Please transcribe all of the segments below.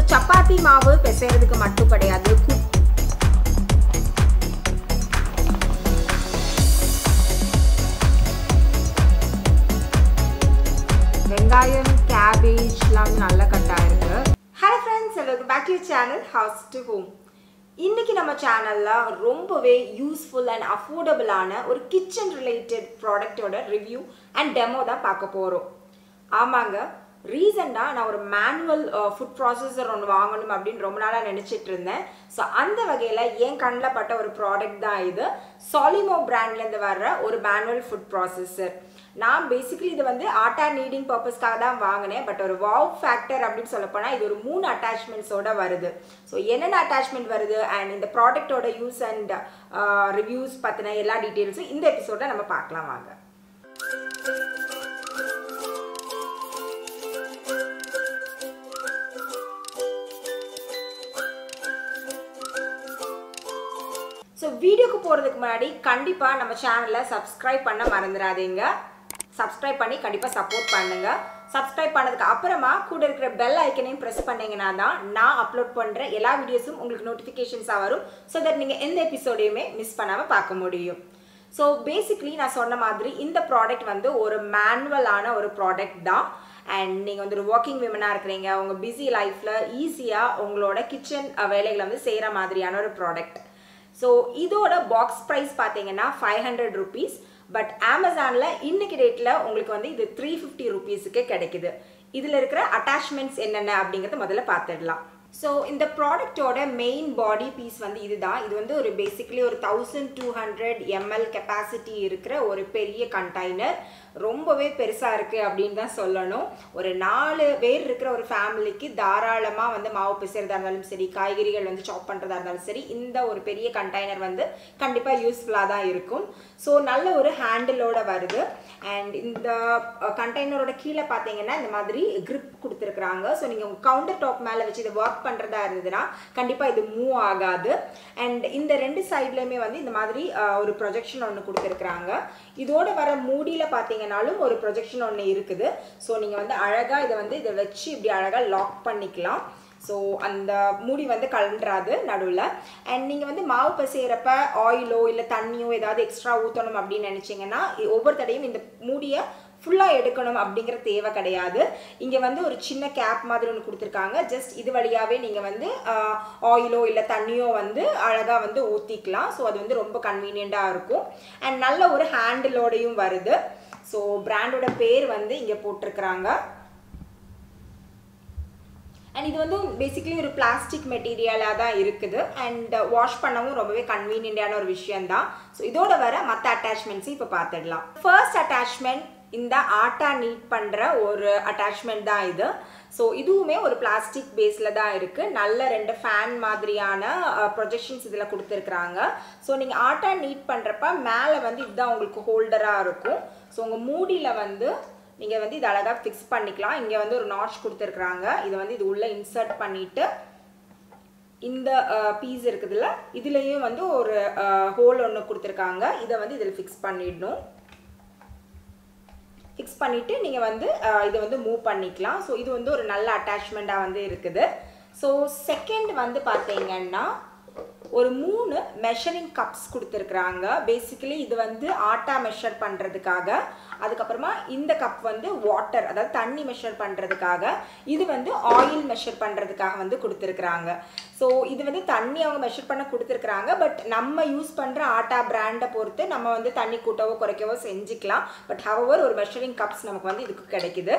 சப்பாத்தி மாவு பிசைறதுக்கு மட்டும் கிடையாது கு- வெங்காயம் கேபேஜ்லாம் நல்லா கட் ஆயிருக்கு hello friends welcome back to channel house to home இன்னைக்கு நம்ம சேனலில் ரொம்பவே யூஸ்ஃபுல் அண்ட் அஃபோர்டபுளான ஒரு கிச்சன் ரிலேட்டட் ப்ராடக்ட்டோட ரிவ்யூ அண்ட் டெமோ தான் பார்க்க போகிறோம் ஆமாங்க ரீசெண்டாக நான் ஒரு மேனுவல் ஃபுட் ப்ராசஸர் ஒன்று வாங்கணும் அப்படின்னு ரொம்ப நாளாக நினச்சிட்டு இருந்தேன் ஸோ அந்த வகையில் என் கண்ணில் பட்ட ஒரு ப்ராடக்ட் தான் இது சாலிமோ பிராண்ட்லேருந்து வர்ற ஒரு மேனுவல் ஃபுட் ப்ராசஸர் நான் பேசிக்கலி இது வந்து ஆட்டா நீடிங் பர்பஸ்க்காக தான் வாங்கினேன் பட் ஒரு வாவ் ஃபேக்டர் அப்படின்னு சொல்ல போனால் இது ஒரு மூணு அட்டாச்மெண்ட்ஸோட வருது ஸோ என்னென்ன அட்டாச்மெண்ட் வருது அண்ட் இந்த ப்ராடக்ட்டோட யூஸ் அண்ட் ரிவ்யூஸ் பற்றின எல்லா டீட்டெயில்ஸும் இந்த எபிசோட நம்ம பார்க்கலாம் வாங்க ஸோ வீடியோக்கு போகிறதுக்கு முன்னாடி கண்டிப்பாக நம்ம சேனலை சப்ஸ்கிரைப் பண்ண மறந்துடாதீங்க சப்ஸ்கிரைப் பண்ணி கண்டிப்பாக சப்போர்ட் பண்ணுங்க சப்ஸ்கிரைப் பண்ணதுக்கு அப்புறமா கூட இருக்கிற பெல் ஐக்கனையும் ப்ரெஸ் பண்ணீங்கன்னா தான் நான் அப்லோட் பண்ணுற எல்லா வீடியோஸும் உங்களுக்கு நோட்டிஃபிகேஷன்ஸாக வரும் ஸோ தட் நீங்கள் எந்த எபிசோடையுமே மிஸ் பண்ணாமல் பார்க்க முடியும் ஸோ பேசிக்லி நான் சொன்ன மாதிரி இந்த ப்ராடக்ட் வந்து ஒரு மேனுவலான ஒரு ப்ராடக்ட் தான் அண்ட் நீங்கள் வந்து ஒரு ஒர்க்கிங் விமனாக இருக்கிறீங்க உங்கள் பிஸி லைஃப்பில் ஈஸியாக உங்களோட கிச்சன் வேலைகளை வந்து செய்கிற மாதிரியான ஒரு ப்ராடக்ட் ஸோ இதோட பாக்ஸ் ப்ரைஸ் பார்த்தீங்கன்னா ஃபைவ் ஹண்ட்ரட் ருபீஸ் பட் அமேசானில் இன்னைக்கு டேட்டில் உங்களுக்கு வந்து இது த்ரீ ஃபிஃப்டி ருபீஸுக்கு கிடைக்குது இதில் இருக்கிற அட்டாச்மெண்ட்ஸ் என்னென்ன அப்படிங்கிறத முதல்ல பார்த்துடலாம் ஸோ இந்த ப்ராடக்டோட மெயின் பாடி பீஸ் வந்து இதுதான் இது வந்து ஒரு பேசிக்கலி ஒரு thousand two hundred ML capacity இருக்கிற ஒரு பெரிய கண்டெய்னர் ரொம்பவே பெருசாக இருக்குது அப்படின்னு தான் சொல்லணும் ஒரு நாலு பேர் இருக்கிற ஒரு ஃபேமிலிக்கு தாராளமாக வந்து மாவு பிசைறதா இருந்தாலும் சரி காய்கறிகள் வந்து சாப் பண்ணுறதா இருந்தாலும் சரி இந்த ஒரு பெரிய கண்டெய்னர் வந்து கண்டிப்பாக யூஸ்ஃபுல்லாக தான் இருக்கும் ஸோ நல்ல ஒரு ஹேண்டிலோட வருது அண்ட் இந்த கண்டெய்னரோட கீழே பார்த்தீங்கன்னா இந்த மாதிரி grip கொடுத்துருக்குறாங்க ஸோ நீங்கள் உங்கள் கவுண்டர் டாப் மேலே வச்சு இதை ஒர்க் பண்ணுறதா இருந்ததுன்னா கண்டிப்பாக இது மூவ் ஆகாது அண்ட் இந்த ரெண்டு சைட்லேயுமே வந்து இந்த மாதிரி அஹ், ஒரு ப்ரொஜெக்ஷன் ஒன்று கொடுத்துருக்குறாங்க இதோட வர மூடியில் பார்த்தீங்கன்னாலும் ஒரு ப்ரொஜெக்ஷன் ஒன்று இருக்குது ஸோ நீங்கள் வந்து அழகாக இதை வந்து இதை வச்சு இப்படி அழகாக லாக் பண்ணிக்கலாம் ஸோ அந்த மூடி வந்து கலண்டுறாது நடுவில் அண்ட் நீங்கள் வந்து மாவு பிசைகிறப்ப ஆயிலோ இல்லை தண்ணியோ ஏதாவது எக்ஸ்ட்ரா ஊற்றணும் அப்படின்னு நினச்சிங்கன்னா ஒவ்வொரு தடையும் இந்த மூடியை ஃபுல்லாக எடுக்கணும் அப்படிங்கிற தேவை கிடையாது இங்கே வந்து ஒரு சின்ன கேப் மாதிரி ஒன்று கொடுத்துருக்காங்க ஜஸ்ட் இது வழியாகவே நீங்கள் வந்து ஆயிலோ இல்லை தண்ணியோ வந்து அழகாக வந்து ஊற்றிக்கலாம் ஸோ அது வந்து ரொம்ப கன்வீனியண்ட்டாக இருக்கும் அண்ட் நல்ல ஒரு ஹேண்டிலோடையும் வருது ஸோ பிராண்டோட பேர் வந்து இங்கே போட்டிருக்கிறாங்க அண்ட் இது வந்து பேசிக்கலி ஒரு பிளாஸ்டிக் மெட்டீரியலாக தான் இருக்குது அண்ட் வாஷ் பண்ணவும் ரொம்பவே கன்வீனியண்டான ஒரு விஷயம்தான் ஸோ இதோட வர மற்ற அட்டாச்மெண்ட்ஸையும் இப்போ பார்த்துடலாம் ஃபர்ஸ்ட் அட்டாச்மெண்ட் இந்த ஆட்டா நீட் பண்ணுற ஒரு அட்டாச்மெண்ட் தான் இது ஸோ இதுவுமே ஒரு பிளாஸ்டிக் பேஸில் தான் இருக்குது நல்ல ரெண்டு ஃபேன் மாதிரியான ப்ரொஜெக்ஷன்ஸ் இதில் கொடுத்துருக்குறாங்க ஸோ நீங்கள் ஆட்டா நீட் பண்ணுறப்ப மேலே வந்து இதுதான் உங்களுக்கு ஹோல்டராக இருக்கும் ஸோ உங்கள் மூடியில் வந்து நீங்கள் வந்து இது அழகாக ஃபிக்ஸ் பண்ணிக்கலாம் இங்கே வந்து ஒரு நாட்ச் கொடுத்துருக்குறாங்க இதை வந்து இது உள்ளே இன்சர்ட் பண்ணிவிட்டு இந்த பீஸ் இருக்குதுல்ல இதுலேயும் வந்து ஒரு ஹோல் ஒன்று கொடுத்துருக்காங்க இதை வந்து இதில் ஃபிக்ஸ் பண்ணிடணும் ஃபிக்ஸ் பண்ணிவிட்டு நீங்கள் வந்து அஹ், இதை வந்து மூவ் பண்ணிக்கலாம் ஸோ இது வந்து ஒரு நல்ல அட்டாச்மெண்ட்டாக வந்து இருக்குது ஸோ செகண்ட் வந்து பார்த்தீங்கன்னா ஒரு மூணு மெஷரிங் கப்ஸ் கொடுத்துருக்குறாங்க பேசிக்கலி இது வந்து ஆட்டா மெஷர் பண்ணுறதுக்காக அதுக்கப்புறமா இந்த கப் வந்து வாட்டர் அதாவது தண்ணி மெஷர் பண்ணுறதுக்காக இது வந்து ஆயில் மெஷர் பண்ணுறதுக்காக வந்து கொடுத்துருக்குறாங்க ஸோ இது வந்து தண்ணி அவங்க மெஷர் பண்ண கொடுத்துருக்குறாங்க பட் நம்ம யூஸ் பண்ணுற ஆட்டா பிராண்டை பொறுத்து நம்ம வந்து தண்ணி கூட்டவோ குறைக்கவோ செஞ்சுக்கலாம் பட் ஹவர் ஒரு மெஷரிங் கப்ஸ் நமக்கு வந்து இதுக்கு கிடைக்குது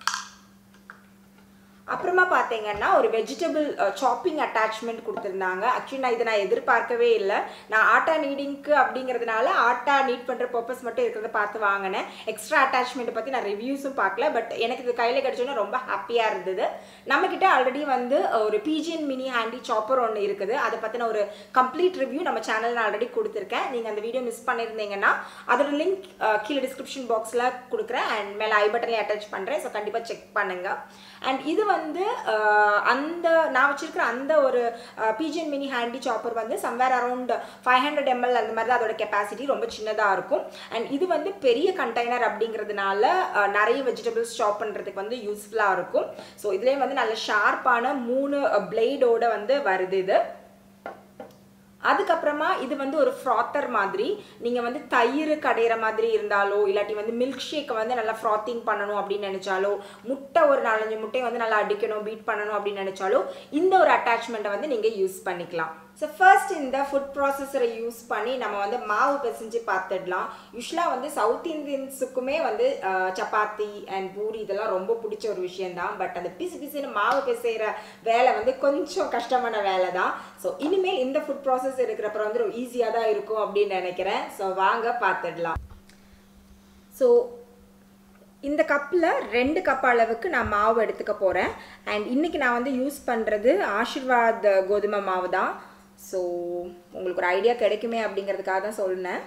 அப்புறமா பார்த்தீங்கன்னா ஒரு வெஜிடபிள் சாப்பிங் அட்டாச்மெண்ட் கொடுத்துருந்தாங்க ஆக்சுவலி நான் இதை நான் எதிர்பார்க்கவே இல்லை நான் ஆட்டா நீடிங்க்கு அப்படிங்கிறதுனால ஆட்டா நீட் பண்ணுற பர்பஸ் மட்டும் இருக்கிறத பார்த்து வாங்கினேன் எக்ஸ்ட்ரா அட்டாச்மெண்ட்டை பற்றி நான் ரிவ்யூஸும் பார்க்கல பட் எனக்கு இது கையில் கிடச்சோன்னே ரொம்ப ஹாப்பியாக இருந்தது நம்மக்கிட்ட ஆல்ரெடி வந்து ஒரு பிஜிஎன் மினி ஹேண்டி சாப்பர் ஒன்று இருக்குது அதை பற்றின ஒரு கம்ப்ளீட் ரிவ்யூ நம்ம சேனலில் ஆல்ரெடி கொடுத்துருக்கேன் நீங்கள் அந்த வீடியோ மிஸ் பண்ணியிருந்தீங்கன்னா அதோட லிங்க் கீழே டிஸ்கிரிப்ஷன் பாக்ஸில் கொடுக்குறேன் அண்ட் மேலே ஐ பட்டன்லேயே அட்டாச் பண்ணுறேன் ஸோ கண்டிப்பாக செக் பண்ணுங்கள் அண்ட் இது வந்து அஹ், அந்த நான் வச்சிருக்கிற அந்த ஒரு பிஜிஎன் மினி ஹேண்டி சாப்பர் வந்து somewhere around five hundred ML அந்த மாதிரி தான் அதோட கெப்பாசிட்டி ரொம்ப சின்னதாக இருக்கும் அண்ட் இது வந்து பெரிய கண்டெய்னர் அப்படிங்கிறதுனால அஹ், நிறைய வெஜிடபிள்ஸ் சாப் பண்ணுறதுக்கு வந்து யூஸ்ஃபுல்லாக இருக்கும் ஸோ இதுலேயே வந்து நல்ல ஷார்ப்பான மூணு பிளேடோட வந்து வருது இது அதுக்கப்புறமா இது வந்து ஒரு ஃப்ராத்தர் மாதிரி நீங்கள் வந்து தயிர் கடையிற மாதிரி இருந்தாலோ இல்லாட்டி வந்து மில்க் ஷேக்கை வந்து நல்லா ஃப்ராத்திங் பண்ணணும் அப்படின்னு நினச்சாலோ முட்டை ஒரு நாலஞ்சு முட்டையை வந்து நல்லா அடிக்கணும் பீட் பண்ணணும் அப்படின்னு நினச்சாலோ இந்த ஒரு அட்டாச்மெண்ட்டை வந்து நீங்கள் யூஸ் பண்ணிக்கலாம் ஸோ ஃபர்ஸ்ட் இந்த ஃபுட் ப்ராசஸரை யூஸ் பண்ணி நம்ம வந்து மாவு பிசைஞ்சு பார்த்துடலாம் யூஸ்வலாக வந்து சவுத் இந்தியன்ஸுக்குமே வந்து அஹ், சப்பாத்தி அண்ட் பூரி இதெல்லாம் ரொம்ப பிடிச்ச ஒரு விஷயம்தான் பட் அந்த பிசு பிசுன்னு மாவு பிசைகிற வேலை வந்து கொஞ்சம் கஷ்டமான வேலை தான் ஸோ இனிமேல் இந்த ஃபுட் ப்ராசஸ் இருக்கிறப்ப வந்து ரொம்ப ஈஸியாக தான் இருக்கும் அப்படின்னு நினைக்கிறேன் ஸோ வாங்க பார்த்துடலாம் ஸோ இந்த கப்பில் ரெண்டு கப் அளவுக்கு நான் மாவு எடுத்துக்க போகிறேன் அண்ட் இன்றைக்கி நான் வந்து யூஸ் பண்ணுறது ஆஷிர்வாத் கோதுமை மாவு தான் ஸோ உங்களுக்கு ஒரு ஐடியா கிடைக்குமே அப்படிங்கிறதுக்காக தான் சொன்னேன்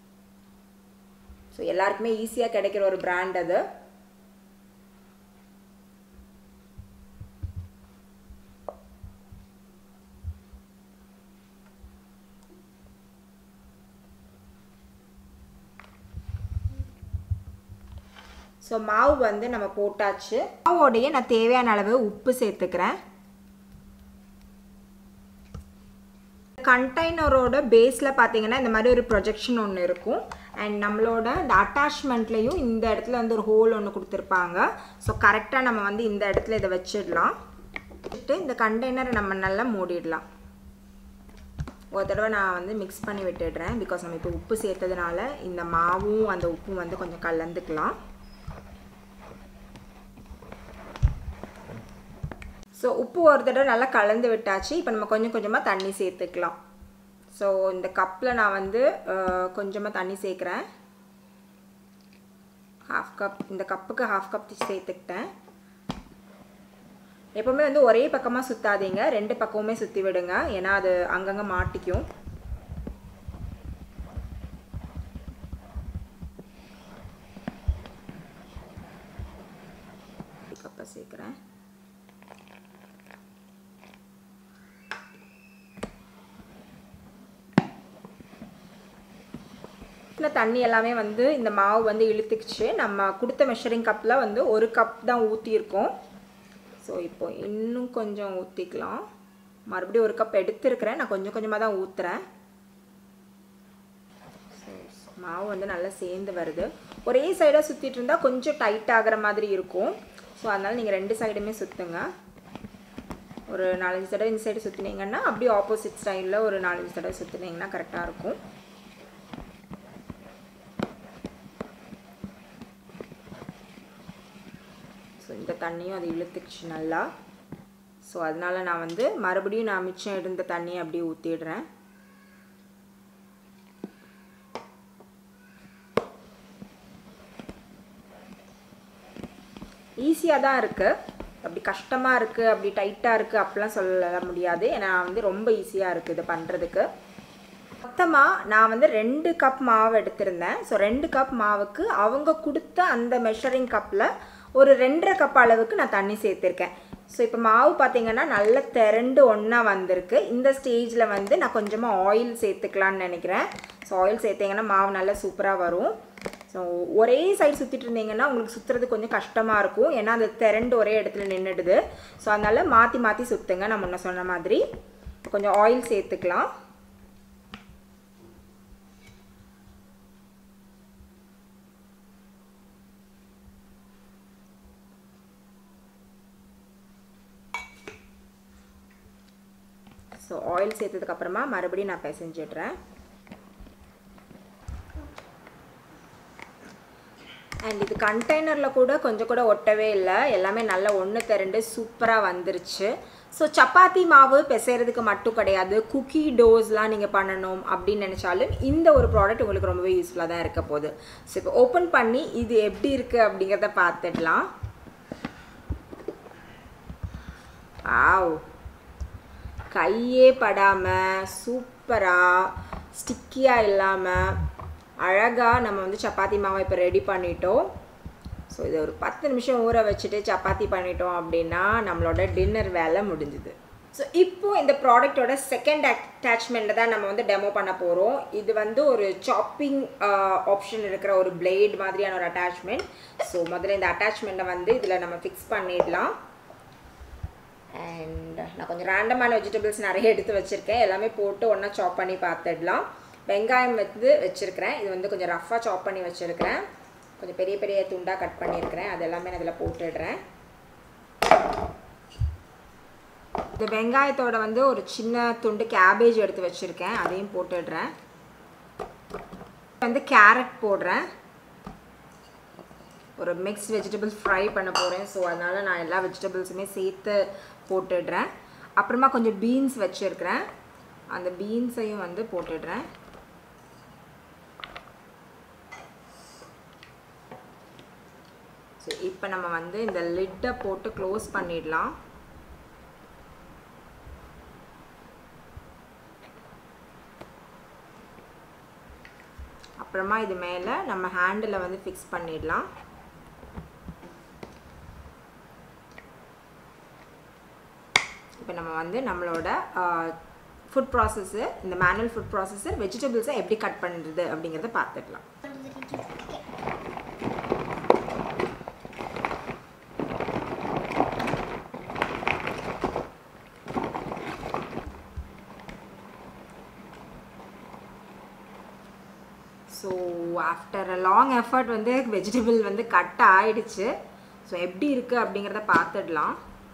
ஸோ எல்லாருக்குமே ஈஸியாக கிடைக்கிற ஒரு பிராண்ட் அது ஸோ மாவு வந்து நம்ம போட்டாச்சு மாவோடையே நான் தேவையான அளவு உப்பு சேர்த்துக்கிறேன் கண்டெய்னரோட பேஸில் பார்த்தீங்கன்னா இந்த மாதிரி ஒரு ப்ரொஜெக்ஷன் ஒன்று இருக்கும் அண்ட் நம்மளோட இந்த அட்டாச்மெண்ட்லேயும் இந்த இடத்துல வந்து ஒரு ஹோல் ஒன்று கொடுத்துருப்பாங்க ஸோ கரெக்டாக நம்ம வந்து இந்த இடத்துல இதை வச்சிடலாம் வச்சுட்டு இந்த கண்டெய்னரை நம்ம நல்லா மூடிடலாம் ஒரு தடவை நான் வந்து மிக்ஸ் பண்ணி விட்டுடுறேன் பிகாஸ் நம்ம இப்போ உப்பு சேர்த்ததுனால இந்த மாவும் அந்த உப்பும் வந்து கொஞ்சம் கலந்துக்கலாம் ஸோ உப்பு ஒரு தடவை நல்லா கலந்து விட்டாச்சு இப்போ நம்ம கொஞ்சம் கொஞ்சமாக தண்ணி சேர்த்துக்கலாம் ஸோ இந்த கப்பில் நான் வந்து கொஞ்சமாக தண்ணி சேர்க்குறேன் ஹாஃப் கப் இந்த கப்புக்கு ஹாஃப் கப் சேர்த்துக்கிட்டேன் எப்போவுமே வந்து ஒரே பக்கமாக சுற்றாதீங்க ரெண்டு பக்கமுமே சுற்றி விடுங்க ஏன்னா அது அங்கங்கே மாட்டிக்கும் கப்பை சேர்க்குறேன் இந்த தண்ணி எல்லாமே வந்து இந்த மாவு வந்து இழுத்துக்குச்சு நம்ம கொடுத்த மெஷரிங் கப்பில் வந்து ஒரு கப் தான் ஊற்றியிருக்கோம் ஸோ இப்போ இன்னும் கொஞ்சம் ஊற்றிக்கலாம் மறுபடியும் ஒரு கப் எடுத்துருக்கிறேன் நான் கொஞ்சம் கொஞ்சமாக தான் ஊற்றுறேன் மாவு வந்து நல்லா சேர்ந்து வருது ஒரே சைடாக சுற்றிட்டு இருந்தால் கொஞ்சம் டைட் ஆகிற மாதிரி இருக்கும் ஸோ அதனால் நீங்கள் ரெண்டு சைடுமே சுற்றுங்க ஒரு நாலஞ்சு தடவை இந்த சைடு சுற்றினீங்கன்னா அப்படியே ஆப்போசிட் ஸ்டைலில் ஒரு நாலஞ்சு தடவை சுற்றினீங்கன்னா கரெக்டாக இருக்கும் ஸோ இந்த தண்ணியும் அது இழுத்துக்குச்சு நல்லா ஸோ அதனால நான் வந்து மறுபடியும் நான் மிச்சம் இருந்த தண்ணியை அப்படியே ஊற்றிடுறேன் ஈஸியாக தான் இருக்குது அப்படி கஷ்டமாக இருக்குது அப்படி டைட்டாக இருக்குது அப்படிலாம் சொல்ல முடியாது ஏன்னா வந்து ரொம்ப ஈஸியாக இருக்குது இது பண்ணுறதுக்கு மொத்தமாக நான் வந்து ரெண்டு கப் மாவு எடுத்திருந்தேன் ஸோ ரெண்டு கப் மாவுக்கு அவங்க கொடுத்த அந்த மெஷரிங் கப்பில் ஒரு ரெண்டரை கப் அளவுக்கு நான் தண்ணி சேர்த்துருக்கேன் ஸோ இப்போ மாவு பார்த்தீங்கன்னா நல்ல திரண்டு ஒன்றா வந்திருக்கு இந்த ஸ்டேஜில் வந்து நான் கொஞ்சமாக ஆயில் சேர்த்துக்கலான்னு நினைக்கிறேன் ஸோ ஆயில் சேர்த்திங்கன்னா மாவு நல்லா சூப்பராக வரும் ஸோ ஒரே சைடு சுற்றிட்டு இருந்தீங்கன்னா உங்களுக்கு சுற்றுறது கொஞ்சம் கஷ்டமாக இருக்கும் ஏன்னா அந்த திரண்டு ஒரே இடத்துல நின்றுடுது ஸோ அதனால் மாற்றி மாற்றி சுற்றுங்க நான் முன்ன சொன்ன மாதிரி கொஞ்சம் ஆயில் சேர்த்துக்கலாம் ஸோ ஆயில் சேர்த்ததுக்கப்புறமா மறுபடியும் நான் பிசைஞ்சிடுறேன் அண்ட் இது கண்டெய்னரில் கூட கொஞ்சம் கூட ஒட்டவே இல்லை எல்லாமே நல்லா ஒன்று திரண்டு சூப்பராக வந்துருச்சு ஸோ சப்பாத்தி மாவு பிசைறதுக்கு மட்டும் கிடையாது குக்கி டோஸ்லாம் நீங்கள் பண்ணணும் அப்படின்னு நினச்சாலும் இந்த ஒரு ப்ராடக்ட் உங்களுக்கு ரொம்பவே யூஸ்ஃபுல்லாக தான் இருக்க போகுது ஸோ இப்போ ஓப்பன் பண்ணி இது எப்படி இருக்குது அப்படிங்கிறத பார்த்துடலாம் ஆவ் கையே படாமல் சூப்பராக ஸ்டிக்கியாக இல்லாமல் அழகாக நம்ம வந்து சப்பாத்தி மாவை இப்போ ரெடி பண்ணிட்டோம் ஸோ இதை ஒரு பத்து நிமிஷம் ஊற வச்சுட்டு சப்பாத்தி பண்ணிட்டோம் அப்படின்னா நம்மளோட டின்னர் வேலை முடிஞ்சுது ஸோ இப்போ இந்த ப்ராடக்ட்டோட செகண்ட் அட்டாச்மெண்ட்டை தான் நம்ம வந்து டெமோ பண்ண போகிறோம் இது வந்து ஒரு சாப்பிங் ஆப்ஷன் இருக்கிற ஒரு பிளேட் மாதிரியான ஒரு அட்டாச்மெண்ட் ஸோ முதல்ல இந்த அட்டாச்மெண்ட்டை வந்து இதில் நம்ம ஃபிக்ஸ் பண்ணிடலாம் அண்ட் நான் கொஞ்சம் ரேண்டமான வெஜிடபிள்ஸ் நிறைய எடுத்து வச்சுருக்கேன் எல்லாமே போட்டு ஒன்றா சாப் பண்ணி பார்த்துடலாம் வெங்காயம் வந்து வச்சுருக்கிறேன் இது வந்து கொஞ்சம் ரஃப்பாக சாப் பண்ணி வச்சுருக்கிறேன் கொஞ்சம் பெரிய பெரிய துண்டாக கட் பண்ணியிருக்கிறேன் அது எல்லாமே நான் இதில் போட்டுடுறேன் இந்த வெங்காயத்தோட வந்து ஒரு சின்ன துண்டு கேபேஜ் எடுத்து வச்சுருக்கேன் அதையும் போட்டுடுறேன் வந்து கேரட் போடுறேன் ஒரு மிக்ஸ் வெஜிடபிள்ஸ் ஃப்ரை பண்ண போகிறேன் ஸோ அதனால் நான் எல்லா வெஜிடபிள்ஸுமே சேர்த்து போட்டுடுறேன் அப்புறமா கொஞ்சம் பீன்ஸ் வச்சுருக்கிறேன் அந்த பீன்ஸையும் வந்து போட்டுடுறேன் ஸோ இப்போ நம்ம வந்து இந்த லிட்டை போட்டு க்ளோஸ் பண்ணிடலாம் அப்புறமா இது மேலே நம்ம ஹேண்டில் வந்து ஃபிக்ஸ் பண்ணிடலாம் இப்போ நம்ம வந்து நம்மளோட ஃபுட் ப்ராசஸ்ஸு இந்த மேனுவல் ஃபுட் ப்ராசஸர் வெஜிடபிள்ஸை எப்படி கட் பண்ணுறது அப்படிங்கிறத பார்த்துக்கலாம் so after a long effort வந்து வெஜிடபிள் வந்து கட் ஆயிடுச்சு ஸோ எப்படி இருக்குது அப்படிங்கிறத பார்த்துடலாம்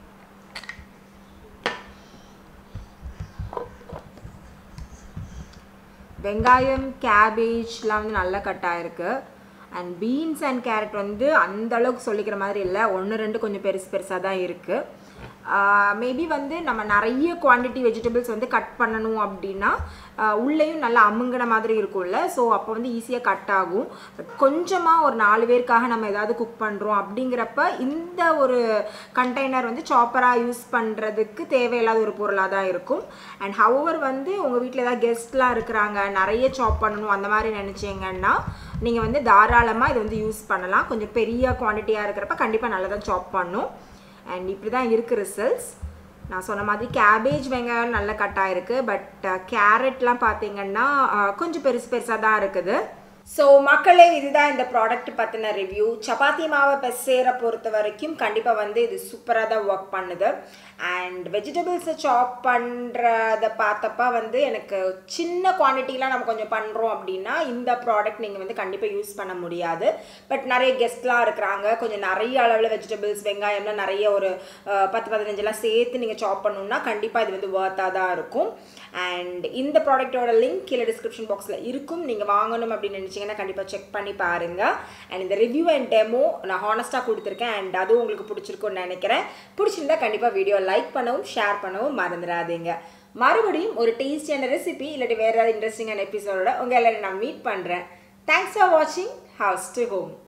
வெங்காயம் கேபேஜ்லாம் வந்து நல்லா கட் ஆயிருக்கு அண்ட் பீன்ஸ் அண்ட் கேரட் வந்து அந்த அளவுக்கு சொல்லிக்கிற மாதிரி இல்லை ஒன்று ரெண்டு கொஞ்சம் பெருசு பெருசாக தான் இருக்குது மேபி வந்து நம்ம நிறைய குவான்டிட்டி வெஜிடபிள்ஸ் வந்து கட் பண்ணணும் அப்படின்னா உள்ளேயும் நல்லா அமுங்கின மாதிரி இருக்கும்ல ஸோ அப்போ வந்து ஈஸியாக கட் ஆகும் பட் கொஞ்சமாக ஒரு நாலு பேருக்காக நம்ம ஏதாவது குக் பண்ணுறோம் அப்படிங்கிறப்ப இந்த ஒரு கண்டெய்னர் வந்து சாப்பராக யூஸ் பண்ணுறதுக்கு தேவையில்லாத ஒரு பொருளாக தான் இருக்கும் அண்ட் ஹவர் வந்து உங்கள் வீட்டில் ஏதாவது கெஸ்ட்லாம் இருக்கிறாங்க நிறைய சாப் பண்ணணும் அந்த மாதிரி நினச்சிங்கன்னா நீங்கள் வந்து தாராளமாக இதை வந்து யூஸ் பண்ணலாம் கொஞ்சம் பெரிய குவான்டிட்டியாக இருக்கிறப்ப கண்டிப்பாக நல்லா தான் சாப் பண்ணும் அண்ட் இப்படி தான் இருக்குது ரிசல்ட்ஸ் நான் சொன்ன மாதிரி கேபேஜ் வெங்காயம் நல்லா கட் ஆயிருக்கு பட் கேரட்லாம் பார்த்தீங்கன்னா கொஞ்சம் பெருசு பெருசாக தான் இருக்குது ஸோ மக்களே இதுதான் இந்த ப்ராடக்ட் பற்றின ரிவ்யூ சப்பாத்தி மாவை பெசேர பொறுத்த வரைக்கும் கண்டிப்பாக வந்து இது சூப்பராக தான் ஒர்க் பண்ணுது அண்ட் வெஜிடபிள்ஸை சாப் பண்ணுறத பார்த்தப்ப வந்து எனக்கு சின்ன குவான்டிட்டிலாம் நம்ம கொஞ்சம் பண்ணுறோம் அப்படின்னா இந்த ப்ராடக்ட் நீங்கள் வந்து கண்டிப்பாக யூஸ் பண்ண முடியாது பட் நிறைய கெஸ்ட்லாம் இருக்கிறாங்க கொஞ்சம் நிறைய அளவில் வெஜிடபிள்ஸ் வெங்காயம்லாம் நிறைய ஒரு பத்து பதினஞ்செல்லாம் சேர்த்து நீங்கள் சாப் பண்ணணுன்னா கண்டிப்பாக இது வந்து ஒர்த்தாக தான் இருக்கும் அண்ட் இந்த ப்ராடக்ட்டோட லிங்க் கீழே டிஸ்கிரிப்ஷன் பாக்ஸில் இருக்கும் நீங்கள் வாங்கணும் அப்படின்னு நினச்சிங்கன்னா கண்டிப்பாக செக் பண்ணி பாருங்கள் அண்ட் இந்த ரிவ்யூ அண்ட் டெமோ நான் ஹானஸ்ட்டாக கொடுத்துருக்கேன் அண்ட் அதுவும் உங்களுக்கு பிடிச்சிருக்கும்னு நினைக்கிறேன் பிடிச்சிருந்தா கண்டிப்பாக வீடியோ லைக் பண்ணவும் ஷேர் பண்ணவும் மறந்துடாதீங்க மறுபடியும் ஒரு டேஸ்டியான ரெசிபி இல்லாட்டி வேறு ஏதாவது இன்ட்ரெஸ்டிங்கான எபிசோடோட உங்கள் எல்லாரும் நான் மீட் பண்ணுறேன் தேங்க்ஸ் ஃபார் வாட்சிங் ஹவுஸ் டு ஹோம்